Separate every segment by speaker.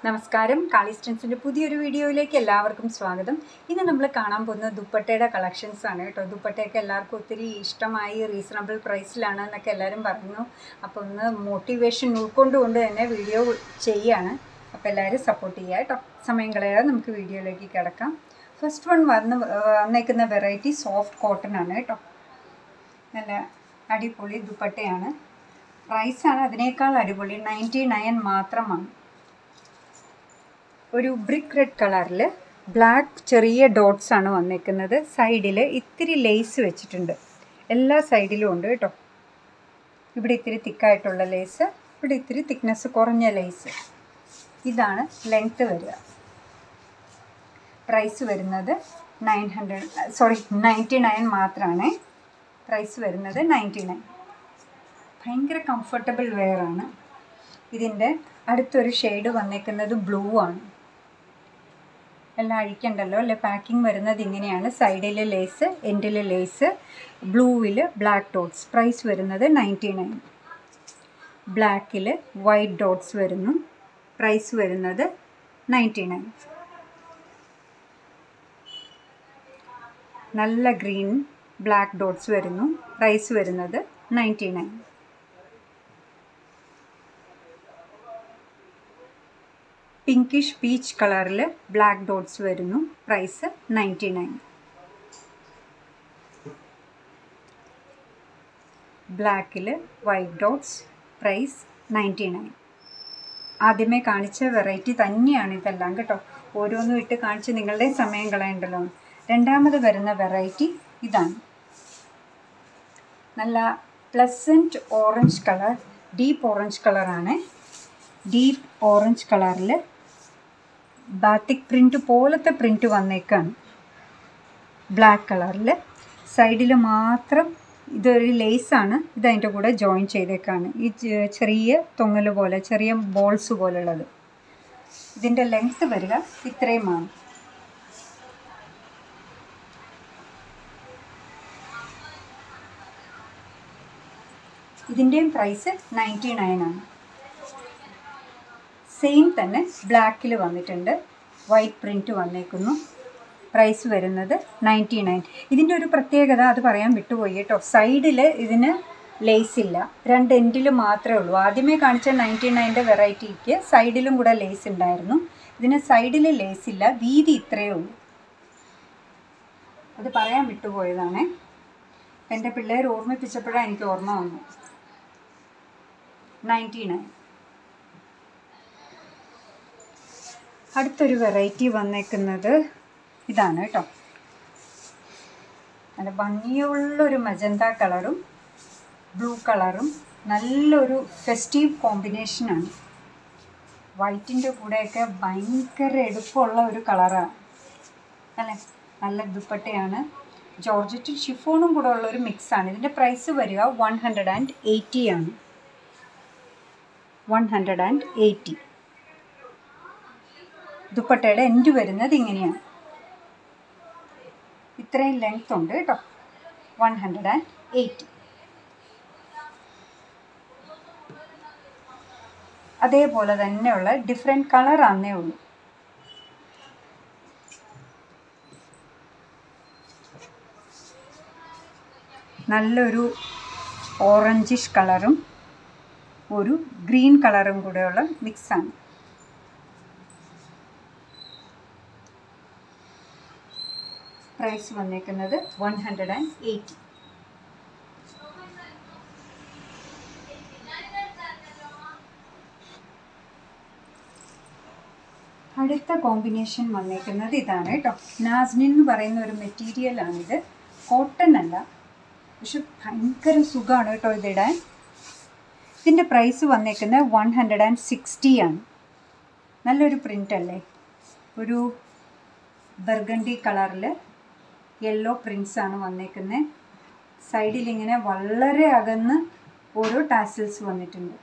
Speaker 1: നമസ്കാരം കാളിസ്റ്റൻസിൻ്റെ പുതിയൊരു വീഡിയോയിലേക്ക് എല്ലാവർക്കും സ്വാഗതം ഇന്ന് നമ്മൾ കാണാൻ പോകുന്നത് ദുപ്പട്ടയുടെ കളക്ഷൻസ് ആണ് കേട്ടോ ദുപ്പട്ടയൊക്കെ എല്ലാവർക്കും ഒത്തിരി ഇഷ്ടമായി റീസണബിൾ പ്രൈസിലാണ് എന്നൊക്കെ എല്ലാവരും പറഞ്ഞു അപ്പോൾ ഒന്ന് മോട്ടിവേഷൻ ഉൾക്കൊണ്ടുകൊണ്ട് തന്നെ വീഡിയോ ചെയ്യാണ് അപ്പോൾ എല്ലാവരും സപ്പോർട്ട് ചെയ്യുക കേട്ടോ സമയം കളയാതെ നമുക്ക് വീഡിയോയിലേക്ക് കിടക്കാം ഫസ്റ്റ് വൺ വന്ന് വന്നേക്കുന്ന വെറൈറ്റി സോഫ്റ്റ് കോട്ടൺ ആണ് കേട്ടോ നല്ല അടിപൊളി ദുപ്പട്ടയാണ് പ്രൈസാണ് അതിനേക്കാൾ അടിപൊളി നയൻറ്റി നയൻ മാത്രമാണ് ഒരു ബ്രിക്ക് റെഡ് കളറിൽ ബ്ലാക്ക് ചെറിയ ഡോട്ട്സ് ആണ് വന്നേക്കുന്നത് സൈഡിൽ ഇത്തിരി ലേസ് വെച്ചിട്ടുണ്ട് എല്ലാ സൈഡിലും ഉണ്ട് കേട്ടോ ഇവിടെ ഇത്തിരി തിക്കായിട്ടുള്ള ലേസ് ഇവിടെ ഇത്തിരി തിക്നെസ് കുറഞ്ഞ ലേസ് ഇതാണ് ലെങ്ത്ത് വരിക പ്രൈസ് വരുന്നത് nine hundred sorry ninety nine മാത്രമാണ് പ്രൈസ് വരുന്നത് നയൻറ്റി നയൻ ഭയങ്കര കംഫർട്ടബിൾ വെയർ ആണ് ഇതിൻ്റെ അടുത്തൊരു ഷെയ്ഡ് വന്നേക്കുന്നത് ബ്ലൂ ആണ് എല്ലാം അഴിക്കണ്ടല്ലോ അല്ലെ പാക്കിംഗ് വരുന്നത് ഇങ്ങനെയാണ് സൈഡിൽ ലേസ് എൻഡിൽ ലേസ് ബ്ലൂവിൽ ബ്ലാക്ക് ഡോട്ട്സ് പ്രൈസ് വരുന്നത് നയൻറ്റി നയൻ ബ്ലാക്കിൽ വൈറ്റ് ഡോട്ട്സ് വരുന്നു പ്രൈസ് വരുന്നത് നയൻറ്റി നയൻ നല്ല ഗ്രീൻ ബ്ലാക്ക് ഡോട്ട്സ് വരുന്നു പ്രൈസ് വരുന്നത് നയൻറ്റി നയൻ പിങ്കിഷ് പീച്ച് കളറിൽ ബ്ലാക്ക് ഡോട്ട്സ് വരുന്നു പ്രൈസ് നയൻറ്റി നയൻ ബ്ലാക്കിൽ white dots price ninety nine ആദ്യമേ കാണിച്ച വെറൈറ്റി തന്നെയാണ് ഇതെല്ലാം കേട്ടോ ഓരോന്നും ഇട്ട് കാണിച്ച് നിങ്ങളുടെ സമയം കളയണ്ടല്ലോ രണ്ടാമത് വരുന്ന വെറൈറ്റി ഇതാണ് നല്ല pleasant orange colour deep orange കളറാണ് ഡീപ്പ് ഓറഞ്ച് കളറിൽ ബാത്തിക് പ്രിൻ്റ് പോലത്തെ പ്രിൻ്റ് വന്നേക്കാണ് ബ്ലാക്ക് കളറിൽ സൈഡിൽ മാത്രം ഇതൊരു ലേസാണ് ഇത് അതിൻ്റെ കൂടെ ജോയിൻ ചെയ്തേക്കാണ് ഈ ചെറിയ തൊങ്ങൽ പോലെ ചെറിയ ബോൾസ് പോലുള്ളത് ഇതിൻ്റെ ലെങ്ത്ത് വരിക ഇത്രയുമാണ് ഇതിൻ്റെയും പ്രൈസ് നയൻറ്റി നയൻ ആണ് സെയിം തന്നെ ബ്ലാക്കിൽ വന്നിട്ടുണ്ട് വൈറ്റ് പ്രിൻറ്റ് വന്നേക്കുന്നു പ്രൈസ് വരുന്നത് നയൻറ്റി നയൻ ഇതിൻ്റെ ഒരു പ്രത്യേകത അത് പറയാൻ വിട്ടുപോയി കേട്ടോ സൈഡിൽ ഇതിന് ലേസ് ഇല്ല രണ്ട് എൻഡിൽ മാത്രമേ ഉള്ളൂ ആദ്യമേ കാണിച്ച നയൻറ്റി നയൻ്റെ വെറൈറ്റിക്ക് സൈഡിലും കൂടെ ലേസ് ഉണ്ടായിരുന്നു ഇതിന് സൈഡിൽ ലേസ് ഇല്ല വീതി ഇത്രയേ ഉള്ളൂ അത് പറയാൻ വിട്ടുപോയതാണ് എൻ്റെ പിള്ളേർ ഓർമ്മിപ്പിച്ചപ്പോഴാണ് എനിക്ക് ഓർമ്മ വന്നു നയൻറ്റി നയൻ അടുത്തൊരു വെറൈറ്റി വന്നേക്കുന്നത് ഇതാണ് കേട്ടോ നല്ല ഭംഗിയുള്ളൊരു മജന്ത കളറും ബ്ലൂ കളറും നല്ലൊരു ഫെസ്റ്റീവ് കോമ്പിനേഷനാണ് വൈറ്റിൻ്റെ കൂടെയൊക്കെ ഭയങ്കര എടുപ്പമുള്ള ഒരു കളറാണ് അല്ലേ നല്ല ദുപ്പട്ടയാണ് ജോർജറ്റ് ഷിഫോണും കൂടെ ഉള്ള ഒരു മിക്സാണ് ഇതിൻ്റെ പ്രൈസ് വരിക വൺ ഹൺഡ്രഡ് ആൻഡ് എയ്റ്റി ആണ് വൺ ഹൺഡ്രഡ് ആൻഡ് എയ്റ്റി ദുപ്പട്ടയുടെ എൻഡ് വരുന്നത് ഇങ്ങനെയാണ് ഇത്രയും ലെങ്ത് ഉണ്ട് കേട്ടോ വൺ ഹൺഡ്രഡ് ആൻഡ് എയ്റ്റി അതേപോലെ തന്നെയുള്ള ഡിഫറെൻറ്റ് കളറാന്നേ ഉള്ളൂ നല്ലൊരു ഓറഞ്ചിഷ് കളറും ഒരു ഗ്രീൻ കളറും കൂടെയുള്ള മിക്സാണ് പ്രൈസ് വന്നേക്കുന്നത് വൺ ഹൺഡ്രഡ് ആൻഡ് എയ്റ്റി അടുത്ത കോമ്പിനേഷൻ വന്നേക്കുന്നത് ഇതാണ് കേട്ടോ നാസ്നിൻ എന്ന് പറയുന്ന ഒരു മെറ്റീരിയലാണിത് കോട്ടൺ അല്ല പക്ഷെ ഭയങ്കര സുഖമാണ് കേട്ടോ ഇതിടാൻ ഇതിൻ്റെ പ്രൈസ് വന്നേക്കുന്നത് വൺ ഹൺഡ്രഡ് ആൻഡ് സിക്സ്റ്റി ആണ് നല്ലൊരു പ്രിൻ്റ് അല്ലേ ഒരു ബർഗണ്ടി കളറിൽ യെല്ലോ പ്രിൻസ് ആണ് വന്നേക്കുന്നത് സൈഡിൽ ഇങ്ങനെ വളരെ അകന്ന് ഓരോ ടാസിൽസ് വന്നിട്ടുണ്ട്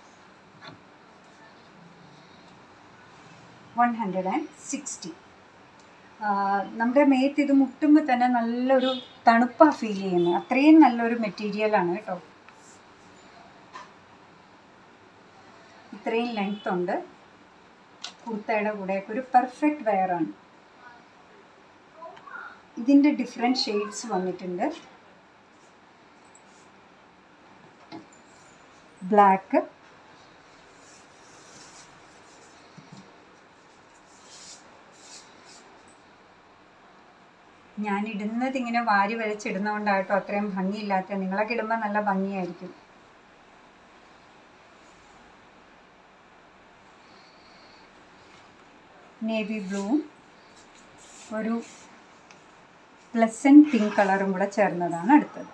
Speaker 1: വൺ ഹൺഡ്രഡ് ആൻഡ് സിക്സ്റ്റി നമ്മുടെ മേത്ത് ഇത് മുട്ടുമ്പോൾ തന്നെ നല്ലൊരു തണുപ്പാണ് ഫീൽ ചെയ്യുന്നത് അത്രയും നല്ലൊരു മെറ്റീരിയലാണ് കേട്ടോ ഇത്രയും ലെങ്ത് ഉണ്ട് കുർത്തയുടെ കൂടെയൊക്കെ ഒരു പെർഫെക്റ്റ് വെയറാണ് ഇതിൻ്റെ ഡിഫറെൻറ്റ് ഷെയ്ഡ്സ് വന്നിട്ടുണ്ട് ബ്ലാക്ക് ഞാൻ ഇടുന്നത് ഇങ്ങനെ വാരി വലിച്ചിടുന്നതുകൊണ്ടാട്ടോ അത്രയും ഭംഗിയില്ലാത്ത നിങ്ങളൊക്കെ ഇടുമ്പോൾ നല്ല ഭംഗിയായിരിക്കും നേവി ബ്ലൂവും ഒരു പ്ലസൻ പിങ്ക് കളറും കൂടെ ചേർന്നതാണ് അടുത്തത്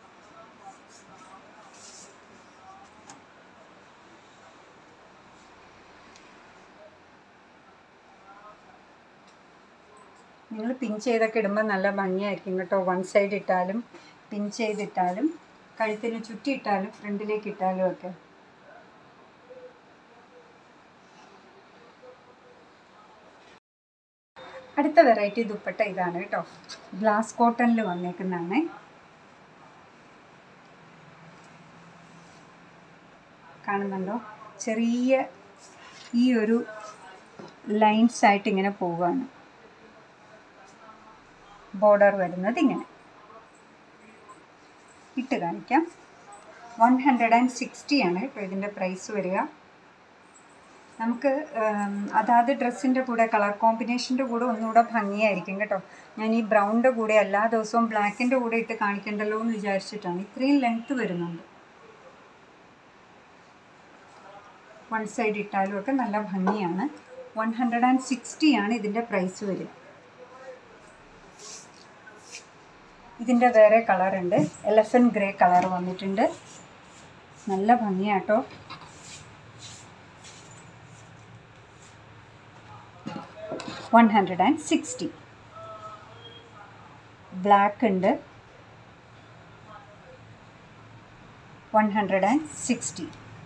Speaker 1: നിങ്ങൾ പിൻ ചെയ്തൊക്കെ ഇടുമ്പോൾ നല്ല ഭംഗിയായിരിക്കും കേട്ടോ വൺ സൈഡ് ഇട്ടാലും പിൻ ചെയ്തിട്ടാലും കഴുത്തിന് ചുറ്റി ഇട്ടാലും ഫ്രണ്ടിലേക്ക് ഇട്ടാലും ഒക്കെ അടുത്ത വെറൈറ്റി ദുപ്പട്ട ഇതാണ് കേട്ടോ ഗ്ലാസ് കോട്ടണിൽ വന്നേക്കുന്നതാണ് കാണുന്നുണ്ടോ ചെറിയ ഈ ഒരു ലൈൻസ് ആയിട്ട് ഇങ്ങനെ പോവുകയാണ് ബോർഡർ വരുന്നത് ഇങ്ങനെ ഇട്ട് കാണിക്കാം വൺ ഹൺഡ്രഡ് ആൻഡ് സിക്സ്റ്റി ആണ് കേട്ടോ ഇതിൻ്റെ പ്രൈസ് വരിക നമുക്ക് അതാത് ഡ്രസ്സിൻ്റെ കൂടെ കളർ കോമ്പിനേഷൻ്റെ കൂടെ ഒന്നുകൂടെ ഭംഗിയായിരിക്കും കേട്ടോ ഞാൻ ഈ ബ്രൗണിൻ്റെ കൂടെ എല്ലാ ദിവസവും ബ്ലാക്കിൻ്റെ കൂടെ ഇട്ട് കാണിക്കണ്ടല്ലോ എന്ന് വിചാരിച്ചിട്ടാണ് ഇത്രയും ലെങ്ത്ത് വരുന്നുണ്ട് വൺ സൈഡ് ഇട്ടാലും ഒക്കെ നല്ല ഭംഗിയാണ് വൺ ഹൺഡ്രഡ് ആൻഡ് സിക്സ്റ്റി ആണ് ഇതിൻ്റെ പ്രൈസ് വരിക ഇതിൻ്റെ വേറെ കളറുണ്ട് എലഫൻ ഗ്രേ കളർ വന്നിട്ടുണ്ട് നല്ല ഭംഗിയാട്ടോ one hundred and sixty black ഉണ്ട് one hundred and sixty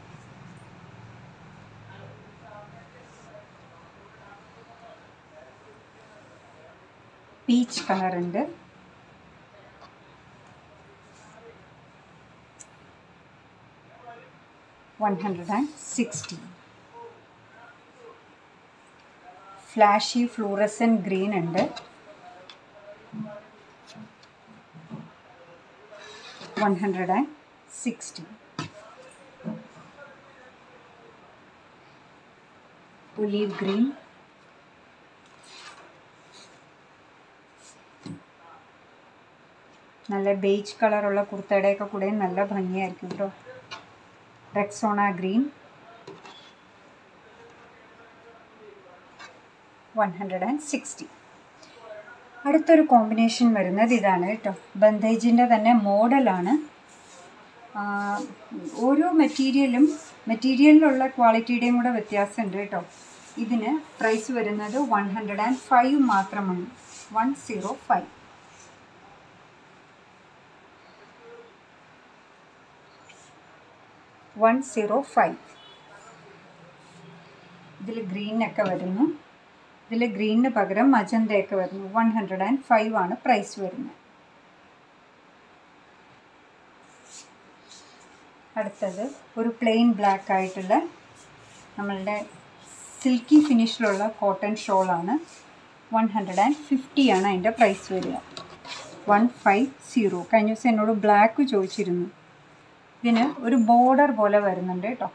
Speaker 1: peach കളറുണ്ട് one hundred and sixty flashy fluorescent green ഉണ്ട് one hundred and sixty olive green നല്ല ബേജ് കളറുള്ള കുർത്തയുടെയൊക്കെ കൂടെ നല്ല ഭംഗിയായിരിക്കും കേട്ടോ Rexona green one hundred and sixty അടുത്തൊരു കോമ്പിനേഷൻ വരുന്നത് ഇതാണ് കേട്ടോ ബന്ധേജിൻ്റെ തന്നെ മോഡലാണ് ഓരോ മെറ്റീരിയലും മെറ്റീരിയലിലുള്ള ക്വാളിറ്റിയുടെയും കൂടെ വ്യത്യാസമുണ്ട് കേട്ടോ ഇതിന് പ്രൈസ് വരുന്നത് വൺ ഹൺഡ്രഡ് ആൻഡ് ഫൈവ് മാത്രമാണ് one zero five one zero five ഇതിൽ ഗ്രീനൊക്കെ വരുന്നു ഇതിൽ ഗ്രീനിന് പകരം മജന്തയൊക്കെ വരുന്നു വൺ ഹൺഡ്രഡ് ആൻഡ് ഫൈവ് ആണ് പ്രൈസ് വരുന്നത് അടുത്തത് ഒരു പ്ലെയിൻ ബ്ലാക്ക് ആയിട്ടുള്ള നമ്മളുടെ സിൽക്കി ഫിനിഷിലുള്ള കോട്ടൺ ഷോളാണ് വൺ ഹൺഡ്രഡ് ആൻഡ് ഫിഫ്റ്റി ആണ് അതിൻ്റെ പ്രൈസ് വരിക വൺ ഫൈവ് സീറോ കഴിഞ്ഞ ദിവസം എന്നോട് ബ്ലാക്ക് ചോദിച്ചിരുന്നു ഇതിന് ഒരു ബോർഡർ പോലെ വരുന്നുണ്ട് കേട്ടോ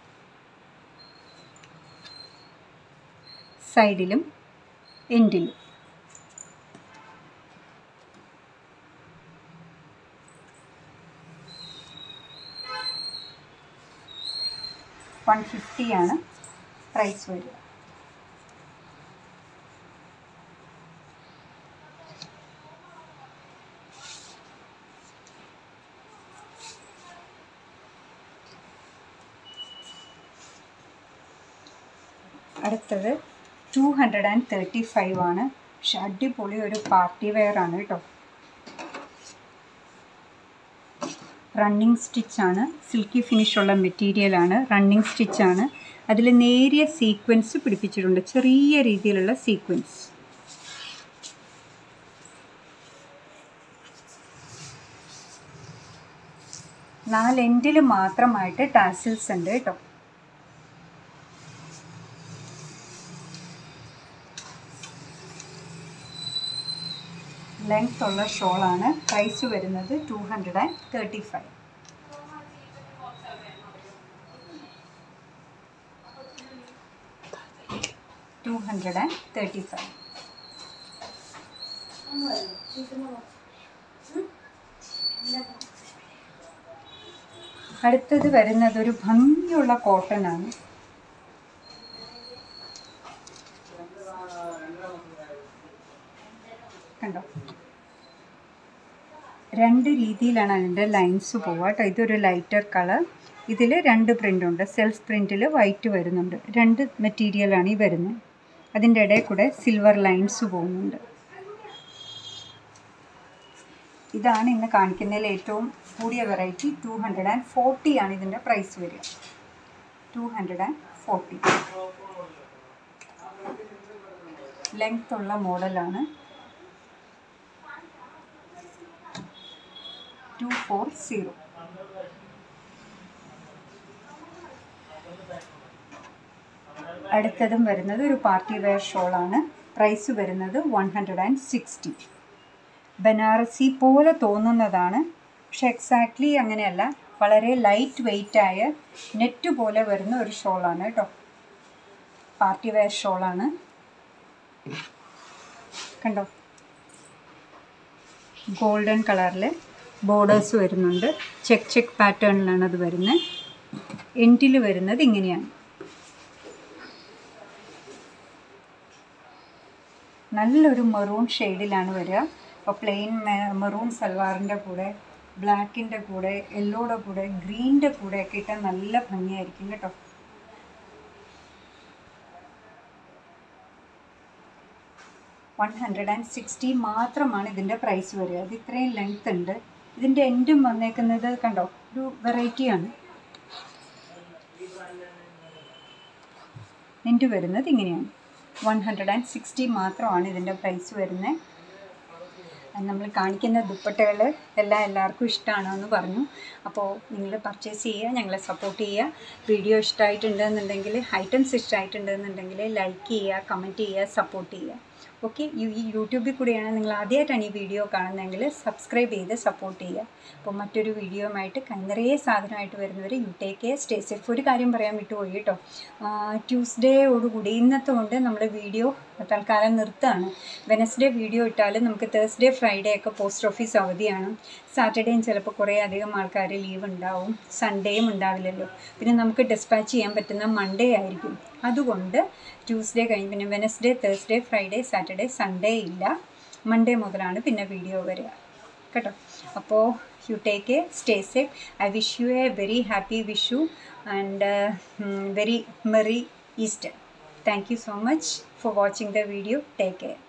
Speaker 1: സൈഡിലും എൻഡിലും വൺ ഫിഫ്റ്റിയാണ് പ്രൈസ് വരിക അടുത്തത് two hundred and thirty five ആണ് പക്ഷെ അടിപൊളി ഒരു പാർട്ടി വെയർ ആണ് കേട്ടോ റണ്ണിങ് സ്റ്റിച്ചാണ് സിൽക്കി ഫിനിഷുള്ള മെറ്റീരിയലാണ് റണ്ണിങ് സ്റ്റിച്ചാണ് അതിൽ നേരിയ സീക്വൻസ് പിടിപ്പിച്ചിട്ടുണ്ട് ചെറിയ രീതിയിലുള്ള സീക്വൻസ് നാലെൻഡിൽ മാത്രമായിട്ട് ടാസിൽസ് ഉണ്ട് കേട്ടോ ലെങ്ത് ഉള്ള ഷോളാണ് പ്രൈസ് വരുന്നത് two hundred and thirty five two hundred and thirty five അടുത്തത് വരുന്നത് ഒരു ഭംഗിയുള്ള കോട്ടൺ ആണ് കണ്ടോ രണ്ട് രീതിയിലാണ് അതിൻ്റെ ലൈൻസ് പോവുക കേട്ടോ ഇതൊരു ലൈറ്റർ കളർ ഇതിൽ രണ്ട് പ്രിൻ്റ് ഉണ്ട് സെൽഫ് പ്രിൻറ്റിൽ വൈറ്റ് വരുന്നുണ്ട് രണ്ട് മെറ്റീരിയലാണ് ഈ വരുന്നത് അതിൻ്റെ ഇടയിൽ കൂടെ സിൽവർ ലൈൻസ് പോകുന്നുണ്ട് ഇതാണ് ഇന്ന് കാണിക്കുന്നതിൽ ഏറ്റവും കൂടിയ variety two hundred and forty ആണ് ഇതിൻ്റെ പ്രൈസ് വരിക two hundred and forty length ഉള്ള മോഡലാണ് ടു ഫോർ സീറോ അടുത്തതും വരുന്നത് ഒരു പാർട്ടി വെയർ ഷോളാണ് പ്രൈസ് വരുന്നത് one hundred and sixty Banarasi പോലെ തോന്നുന്നതാണ് പക്ഷെ എക്സാക്ട്ലി അങ്ങനെയല്ല വളരെ ലൈറ്റ് വെയ്റ്റ് ആയ നെറ്റ് പോലെ വരുന്ന ഒരു ഷോളാണ് കേട്ടോ പാർട്ടി വെയർ ഷോളാണ് കണ്ടോ ഗോൾഡൻ കളറിൽ ബോർഡേഴ്സ് വരുന്നുണ്ട് ചെക്ക് ചെക്ക് പാറ്റേണിലാണ് അത് വരുന്നത് എൻഡിൽ വരുന്നത് ഇങ്ങനെയാണ് നല്ലൊരു മെറൂൺ ഷെയ്ഡിലാണ് വരിക അപ്പോൾ പ്ലെയിൻ മെറൂൺ സൽവാറിൻ്റെ കൂടെ ബ്ലാക്കിൻ്റെ കൂടെ യെല്ലോയുടെ കൂടെ ഗ്രീനിൻ്റെ കൂടെ ഒക്കെ ഇട്ടാൽ നല്ല ഭംഗിയായിരിക്കും കേട്ടോ വൺ ഹൺഡ്രഡ് ആൻഡ് സിക്സ്റ്റി മാത്രമാണ് ഇതിൻ്റെ പ്രൈസ് വരിക ഇത് ഇത്രയും ലെങ്ത് ഉണ്ട് ഇതിൻ്റെ എൻഡും വന്നേക്കുന്നത് കണ്ടോ ഒരു വെറൈറ്റിയാണ് എൻഡ് വരുന്നത് ഇങ്ങനെയാണ് വൺ ഹൺഡ്രഡ് ആൻഡ് സിക്സ്റ്റി മാത്രമാണ് ഇതിൻ്റെ പ്രൈസ് വരുന്നത് നമ്മൾ കാണിക്കുന്ന ദുപ്പട്ടകൾ എല്ലാം എല്ലാവർക്കും ഇഷ്ടമാണോ എന്ന് പറഞ്ഞു അപ്പോൾ നിങ്ങൾ പർച്ചേസ് ചെയ്യുക ഞങ്ങളെ സപ്പോർട്ട് ചെയ്യുക വീഡിയോ ഇഷ്ടമായിട്ടുണ്ടെന്നുണ്ടെങ്കിൽ ഐറ്റംസ് ഇഷ്ടമായിട്ടുണ്ടെന്നുണ്ടെങ്കിൽ ലൈക്ക് ചെയ്യുക കമൻറ്റ് ചെയ്യുക സപ്പോർട്ട് ചെയ്യുക ഓക്കെ ഈ യൂട്യൂബിൽ കൂടെയാണ് നിങ്ങൾ ആദ്യമായിട്ടാണ് ഈ വീഡിയോ കാണുന്നതെങ്കിൽ സബ്സ്ക്രൈബ് ചെയ്ത് സപ്പോർട്ട് ചെയ്യുക അപ്പോൾ മറ്റൊരു വീഡിയോയുമായിട്ട് കൈനിറയെ സാധനമായിട്ട് വരുന്നവർ you take care stay safe ഒരു കാര്യം പറയാൻ വിട്ടുപോയി കേട്ടോ ട്യൂസ്ഡേയോടുകൂടി ഇന്നത്തെ കൊണ്ട് നമ്മുടെ വീഡിയോ തൽക്കാലം നിർത്തുകയാണ് വെനസ്ഡേ വീഡിയോ ഇട്ടാലും നമുക്ക് തേഴ്സ്ഡേ ഫ്രൈഡേ ഒക്കെ പോസ്റ്റ് ഓഫീസ് അവധിയാണ് സാറ്റർഡേയും ചിലപ്പോൾ കുറേ അധികം ആൾക്കാർ ലീവ് ഉണ്ടാവും സൺഡേയും ഉണ്ടാവില്ലല്ലോ പിന്നെ നമുക്ക് ഡിസ്പാച്ച് ചെയ്യാൻ പറ്റുന്ന മൺഡേ ആയിരിക്കും അതുകൊണ്ട് ട്യൂസ്ഡേ കഴിഞ്ഞ് പിന്നെ Wednesday Thursday Friday Saturday Sunday ഇല്ല മൺഡേ മുതലാണ് പിന്നെ വീഡിയോ വരിക കേട്ടോ അപ്പോൾ you take a stay safe I wish you a very happy Vishu and very merry Easter thank you so much for watching the video. Take care.